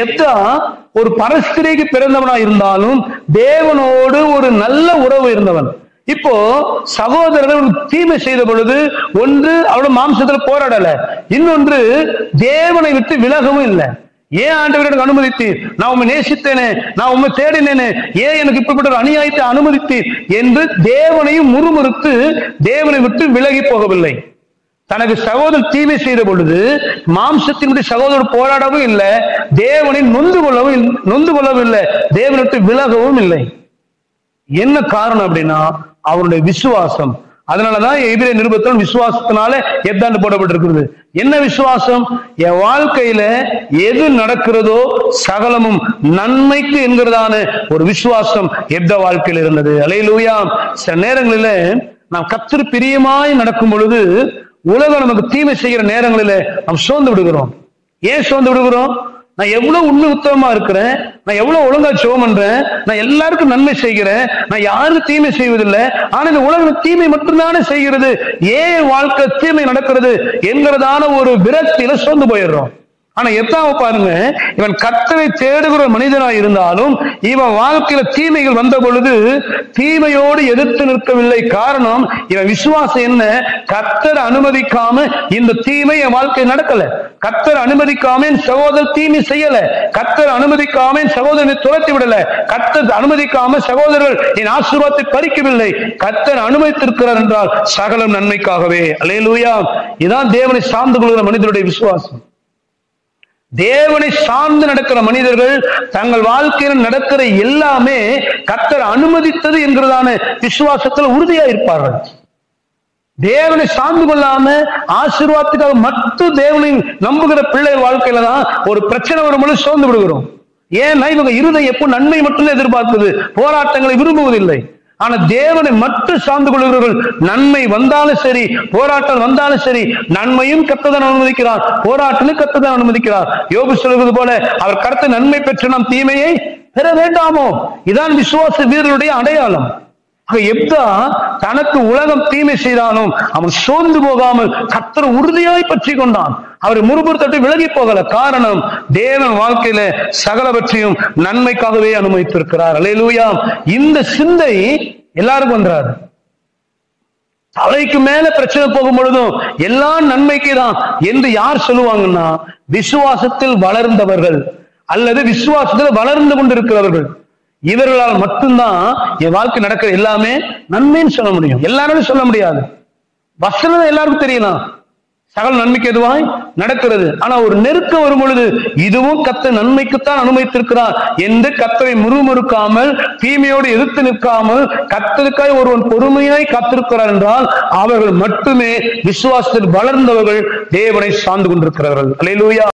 எப்தா ஒரு பரஸ்திரிக்கு பிறந்தவனா இருந்தாலும் தேவனோடு ஒரு நல்ல உறவு இருந்தவன் இப்போ சகோதரர்கள் ஒரு தீமை செய்த பொழுது ஒன்று அவளோட மாம்சத்துல போராடல இன்னொன்று தேவனை விட்டு விலகவும் இல்லை ஏன் ஆண்டவர் எனக்கு அனுமதித்தீர் நான் உண்மை நேசித்தேனே நான் உண்மை தேடினேனே ஏன் எனக்கு இப்படிப்பட்ட ஒரு அநியாயத்தை அனுமதித்தீர் என்று தேவனையும் முறுமுறுத்து தேவனை விட்டு விலகி போகவில்லை தனக்கு சகோதரர் தீமை செய்த பொழுது மாம்சத்தினுடைய சகோதரர் போராடவும் இல்லை தேவனை நொந்து கொள்ளவும் இல்ல- நொந்து கொள்ளவும் இல்லை தேவனை விட்டு விலகவும் இல்லை என்ன காரணம் அப்படின்னா அவருடைய விசுவாசம் அதனாலதான் எதிரே நிருபத்தில் விசுவாசத்தினால எத்தாண்டு போடப்பட்டிருக்கிறது என்ன விசுவாசம் என் வாழ்க்கையில எது நடக்கிறதோ சகலமும் நன்மைக்கு என்கிறதான ஒரு விசுவாசம் எப்த வாழ்க்கையில் இருந்தது அலையிலூயா சில நேரங்களில நாம் கத்திர பிரியமாய் நடக்கும் பொழுது உலகம் நமக்கு தீமை செய்கிற நேரங்களில நாம் சோர்ந்து விடுகிறோம் ஏன் சோர்ந்து விடுகிறோம் நான் எவ்வளவு உண்மை உத்தமமா இருக்கிறேன் நான் எவ்வளவு ஒழுங்கா ஜெபம் பண்றேன் நான் எல்லாருக்கும் நன்மை செய்கிறேன் நான் யாருக்கும் தீமை செய்வதில்லை ஆனா இந்த உலகம் தீமை மட்டும்தானே செய்கிறது ஏன் என் வாழ்க்கை தீமை நடக்கிறது என்கிறதான ஒரு விரக்தியில சோர்ந்து போயிடுறோம் ஆனா எத்தாம பாருங்க இவன் கத்தரை தேடுகிற ஒரு மனிதனா இருந்தாலும் இவன் வாழ்க்கையில தீமைகள் வந்த பொழுது தீமையோடு எதிர்த்து நிற்கவில்லை காரணம் இவன் விசுவாசம் என்ன கத்தர் அனுமதிக்காம இந்த தீமை என் வாழ்க்கை நடக்கல கத்தர் அனுமதிக்காம என் சகோதரர் தீமை செய்யல கத்தர் அனுமதிக்காம என் சகோதரனை துரத்தி விடல கத்தர் அனுமதிக்காம சகோதரர்கள் என் ஆசீர்வாதத்தை பறிக்கவில்லை கத்தர் அனுமதித்திருக்கிறார் என்றால் சகலம் நன்மைக்காகவே அல்லேலூயா இதான் தேவனை சார்ந்து கொள்கிற மனிதனுடைய விசுவாசம் தேவனை சார்ந்து நடக்கிற மனிதர்கள் தங்கள் வாழ்க்கையில் நடக்கிற எல்லாமே கத்தர் அனுமதித்தது என்கிறதான விசுவாசத்துல உறுதியா இருப்பார்கள் தேவனை சார்ந்து கொள்ளாம ஆசீர்வாதத்துக்காக மட்டும் தேவனை நம்புகிற பிள்ளை வாழ்க்கையில தான் ஒரு பிரச்சனை வரும்பொழுது சோர்ந்து விடுகிறோம் ஏன்னா இவங்க இருதயம் எப்போ நன்மை மட்டும் எதிர்பார்க்குது போராட்டங்களை விரும்புவதில்லை ஆனா தேவனை மட்டும் சார்ந்து கொள்கிறவர்கள் நன்மை வந்தாலும் சரி போராட்டம் வந்தாலும் சரி நன்மையும் கத்ததான் அனுமதிக்கிறார் போராட்டமும் கத்ததான் அனுமதிக்கிறார் யோபு சொல்வது போல அவர் கருத்து நன்மை பெற்று நாம் தீமையை பெற வேண்டாமோ இதான் விசுவாச வீரருடைய அடையாளம் ஆக எப்தா தனக்கு உலகம் தீமை செய்தாலும் அவன் சோர்ந்து போகாமல் கத்தர் உறுதியாய் பற்றி கொண்டான் அவர் முறுபுறுத்தட்டு விலகி போகல காரணம் தேவன் வாழ்க்கையில சகலவற்றையும் நன்மைக்காகவே அனுமதித்திருக்கிறார் அல்லேலூயா இந்த சிந்தை எல்லாருக்கும் வந்துறாரு தலைக்கு மேல பிரச்சனை போகும் பொழுதும் எல்லாம் நன்மைக்கு தான் என்று யார் சொல்லுவாங்கன்னா விசுவாசத்தில் வளர்ந்தவர்கள் அல்லது விசுவாசத்தில் வளர்ந்து கொண்டிருக்கிறவர்கள் இவர்களால் மட்டும்தான் என் வாழ்க்கை நடக்கிற எல்லாமே நன்மைன்னு சொல்ல முடியும் எல்லாராலும் சொல்ல முடியாது வசனம் எல்லாருக்கும் தெரியலாம் சகல நன்மைக்கு எதுவாய் நடக்கிறது ஆனா ஒரு நெருக்கம் வரும் பொழுது இதுவும் கத்த நன்மைக்குத்தான் அனுமதித்திருக்கிறார் என்று கத்தரை முறுமுறுக்காமல் தீமையோடு எதிர்த்து நிற்காமல் கத்தருக்காய் ஒருவன் பொறுமையாய் காத்திருக்கிறார் என்றால் அவர்கள் மட்டுமே விசுவாசத்தில் வளர்ந்தவர்கள் தேவனை சார்ந்து கொண்டிருக்கிறார்கள் அல்லேலூயா